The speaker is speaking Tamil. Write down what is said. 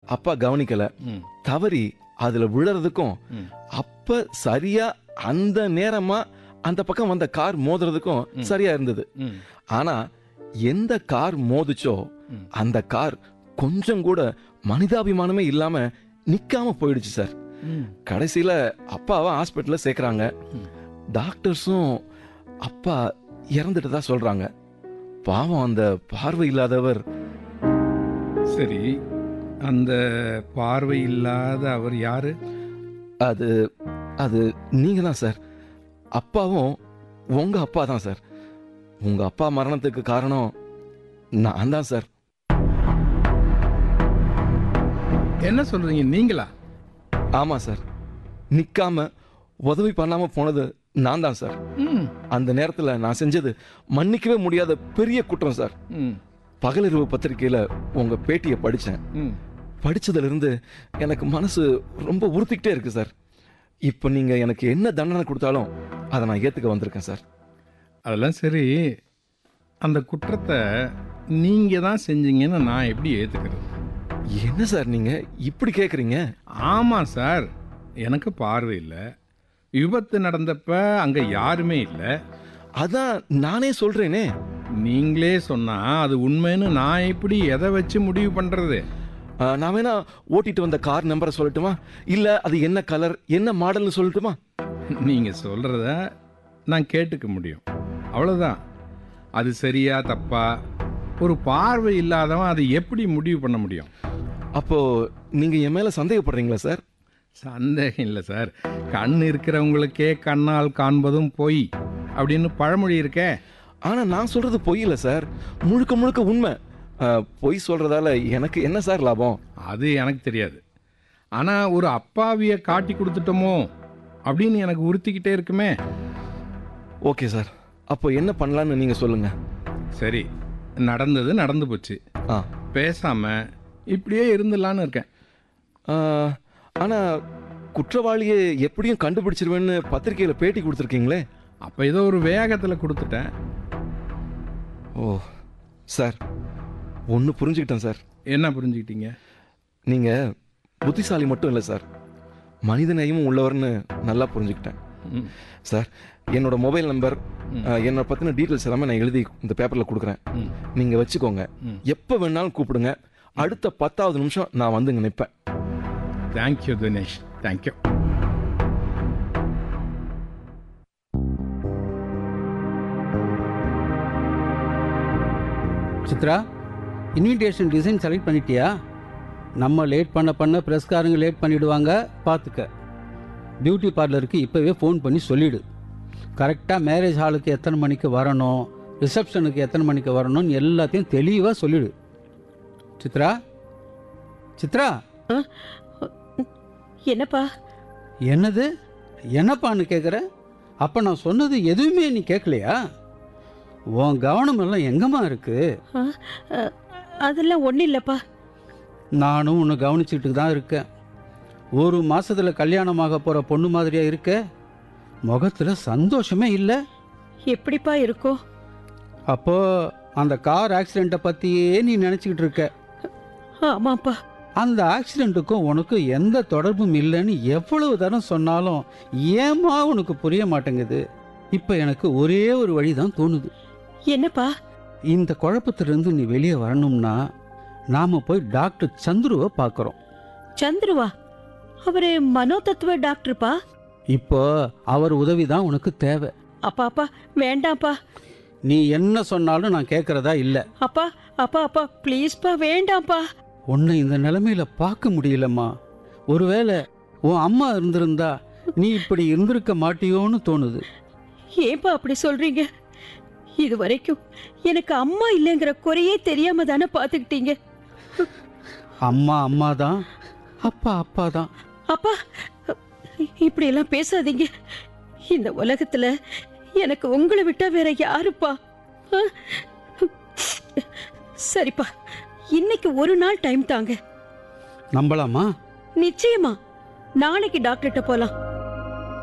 அப்பா கவனிக்கல ம் தவறி அதுல விழறதுக்கும் ம். அப்ப சரியா அந்த நேரமா அந்த பக்கம் வந்த கார் மோதுறதுக்கும் சரியா இருந்தது ம் ஆனா எந்த கார் மோதுச்சோ ம். அந்த கார் கொஞ்சம் கூட மனிதாபிமானமே இல்லாம நிக்காம போயிடுச்சு சார் ம் கடைசியில அப்பாவை ஹாஸ்பிட்டல்ல சேர்க்கறாங்க ம். டாக்டர்ஸும் அப்பா இறந்துட்டதா சொல்றாங்க பாவம் அந்த பார்வை இல்லாதவர் சரி அந்த பார்வை இல்லாத அவர் யாரு அது அது நீங்க தான் சார் அப்பாவும் உங்க அப்பா தான் சார் உங்க அப்பா மரணத்துக்கு காரணம் நான் தான் சார் என்ன சொல்றீங்க நீங்களா ஆமா சார் நிக்காம உதவி பண்ணாம போனது நான் தான் சார் ம் அந்த நேரத்துல நான் செஞ்சது மன்னிக்கவே முடியாத பெரிய குற்றம் சார் ம் பகலிரவு பத்திரிக்கையில உங்க பேட்டியை படிச்சேன் ம் படிச்சதுல இருந்து எனக்கு மனசு ரொம்ப உறுத்திக்கிட்டே இருக்கு சார் இப்போ நீங்க எனக்கு என்ன தண்டனை கொடுத்தாலும் அதை நான் ஏத்துக்க வந்திருக்கேன் சார் அதெல்லாம் சரி அந்த குற்றத்தை நீங்க தான் செஞ்சீங்கன்னு நான் எப்படி ஏத்துக்கிறது என்ன சார் நீங்க இப்படி கேக்குறீங்க ஆமாம் சார் எனக்கு பார்வை இல்லை விபத்து நடந்தப்ப அங்கே யாருமே இல்லை அதான் நானே சொல்றேனே நீங்களே சொன்னா அது உண்மைன்னு நான் எப்படி எதை வச்சு முடிவு பண்றது ஆ, நான் வேணா ஓட்டிட்டு வந்த கார் நம்பரை சொல்லட்டுமா இல்ல அது என்ன கலர் என்ன மாடல்னு சொல்லட்டுமா நீங்க சொல்றத நான் கேட்டுக்க முடியும் அவ்வளவுதான் அது சரியா தப்பா ஒரு பார்வை இல்லாதவன் அதை எப்படி முடிவு பண்ண முடியும் அப்போ நீங்க என் மேல சந்தேகப்படுறீங்களா சார் சந்தேகம் இல்லை சார் கண் இருக்கிறவங்களுக்கே கண்ணால் காண்பதும் பொய் அப்படின்னு பழமொழி இருக்கே ஆனா நான் சொல்றது பொய் இல்ல சார் முழுக்க முழுக்க உண்மை ஆ, பொய் சொல்றதால எனக்கு என்ன சார் லாபம் அது எனக்கு தெரியாது ஆனால் ஒரு அப்பாவியை காட்டி கொடுத்துட்டோமோ அப்படின்னு எனக்கு உறுத்திக்கிட்டே இருக்குமே ஓகே சார் அப்போ என்ன பண்ணலான்னு நீங்க சொல்லுங்க சரி நடந்தது நடந்து போச்சு ஆ பேசாம இப்படியே இருந்துடலான்னு இருக்கேன் ஆ, ஆனா குற்றவாளியை எப்படியும் கண்டுபிடிச்சிருவேன்னு பத்திரிக்கையில பேட்டி கொடுத்துருக்கீங்களே அப்போ ஏதோ ஒரு வேகத்தில் கொடுத்துட்டேன் ஓ சார் ஒன்று புரிஞ்சுக்கிட்டேன் சார் என்ன புரிஞ்சுக்கிட்டீங்க நீங்க புத்திசாலி மட்டும் இல்லை சார் மனித நேயமும் உள்ளவர்னு நல்லா புரிஞ்சுக்கிட்டேன் ம், சார் என்னோட மொபைல் நம்பர் ம். அஹ், என்னை பற்றின டீட்டெயில்ஸ் எல்லாமே நான் எழுதி இந்த பேப்பரில் கொடுக்குறேன் ம். நீங்கள் வச்சுக்கோங்க ம். எப்போ வேணாலும் கூப்பிடுங்க அடுத்த பத்தாவது நிமிஷம் நான் வந்து இங்கே நிற்பேன் thank you Dinesh thank you Chitra invitation design select பண்ணிட்டியா நம்ம லேட் பண்ண பண்ண ப்ரெஸ்காரங்க லேட் பண்ணிடுவாங்க பார்த்துக்க பியூட்டி பார்லருக்கு இப்போவே ஃபோன் பண்ணி சொல்லிடு கரெக்டாக மேரேஜ் ஹாலுக்கு எத்தனை மணிக்கு வரணும் ரிசப்ஷனுக்கு எத்தனை மணிக்கு வரணும்னு எல்லாத்தையும் தெளிவாக சொல்லிடு சித்ரா சித்ரா என்னப்பா என்னது என்னப்பான்னு கேட்குற அப்போ நான் சொன்னது எதுவுமே நீ கேட்கலையா உன் கவனம் எல்லாம் எங்கம்மா இருக்குது ஆ, அ, அதெல்லாம் ஒன்றும் இல்லைப்பா நானும் உன்னை கவனிச்சுட்டு தான் இருக்கேன் ஒரு மாசத்துல கல்யாணமாக போற பொண்ணு மாதிரியா இருக்க முகத்துல சந்தோஷமே இல்லை எப்படிப்பா இருக்கும் அப்போ அந்த கார் ஆக்சிடெண்ட்டை பத்தியே நீ நினைச்சுக்கிட்டு இருக்க ஆமாப்பா அந்த ஆக்சிடெண்ட்டுக்கும் உனக்கு எந்த தொடர்பும் இல்லைன்னு எவ்வளவு தரம் சொன்னாலும் ஏமா உனக்கு புரிய மாட்டேங்குது இப்போ எனக்கு ஒரே ஒரு வழி தான் தோணுது என்னப்பா இந்த குழப்பத்திலிருந்து நீ வெளியே வரணும்னா நாம போய் டாக்டர் சந்துருவை பார்க்குறோம் சந்துருவா அவரு மனோதத்துவ டாக்டர்ப்பா இப்போ அவர் உதவி தான் உனக்கு தேவை அப்பா அப்பா வேண்டாம்ப்பா நீ என்ன சொன்னாலும் நான் கேட்கறதா இல்லை அப்பா அப்பா அப்பா ப்ளீஸ்ப்பா வேண்டாம்ப்பா உன்னை இந்த நிலைமையில பார்க்க முடியலம்மா ஒருவேளை உன் அம்மா இருந்திருந்தா நீ இப்படி இருந்திருக்க மாட்டியோன்னு தோணுது ஏன்பா அப்படி சொல்றீங்க இது வரைக்கும் எனக்கு அம்மா இல்லைங்கிற குறையே தெரியாம தானே பார்த்துக்கிட்டீங்க அம்மா அம்மா தான் அப்பா அப்பா தான் அப்பா இப்படி எல்லாம் பேசாதீங்க இந்த உலகத்துல எனக்கு உங்களை விட்டா வேற யாருப்பா ஆ? சரிப்பா இன்னைக்கு ஒரு நாள் டைம் தாங்க நம்பலாமா நிச்சயமா நாளைக்கு டாக்டர்கிட்ட போலாம்